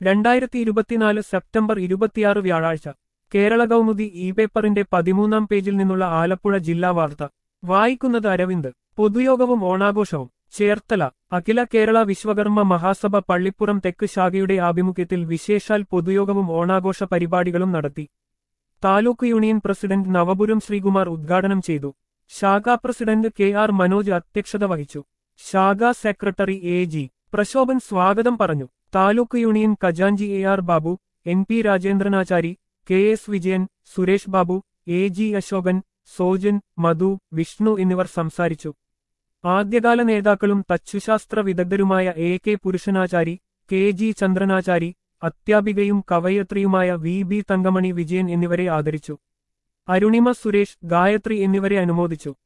രണ്ടായിരത്തി ഇരുപത്തിനാല് സെപ്റ്റംബർ ഇരുപത്തിയാറ് വ്യാഴാഴ്ച കേരള കൗമുദി ഇ പേപ്പറിന്റെ പതിമൂന്നാം പേജിൽ നിന്നുള്ള ആലപ്പുഴ ജില്ലാ വാർത്ത വായിക്കുന്നത് അരവിന്ദ് പൊതുയോഗവും ഓണാഘോഷവും ചേർത്തല അഖില കേരള വിശ്വകർമ്മ മഹാസഭ പള്ളിപ്പുറം തെക്ക് ശാഖയുടെ ആഭിമുഖ്യത്തിൽ വിശേഷാൽ പൊതുയോഗവും ഓണാഘോഷ പരിപാടികളും നടത്തി താലൂക്ക് യൂണിയൻ പ്രസിഡന്റ് നവപുരം ശ്രീകുമാർ ഉദ്ഘാടനം ചെയ്തു ശാഖാ പ്രസിഡന്റ് കെ ആർ മനോജ് അധ്യക്ഷത വഹിച്ചു ശാഖാ സെക്രട്ടറി എ ജി പ്രശോഭൻ സ്വാഗതം പറഞ്ഞു താലൂക്ക് യൂണിയൻ ഖജാൻജി A R Babu N P Rajendranachari K S Vijayan Suresh Babu A G Ashokan Sojan Madhu Vishnu എന്നിവർ സംസാരിച്ചു ആദ്യകാല നേതാക്കളും തച്ചുശാസ്ത്ര വിദഗ്ധരുമായ A K Purushanachari K G Chandranachari അത്യാപികയും കവയത്രിയുമായ വി ബി തങ്കമണി വിജയൻ എന്നിവരെ ആദരിച്ചു അരുണിമ സുരേഷ് ഗായത്രി എന്നിവരെ അനുമോദിച്ചു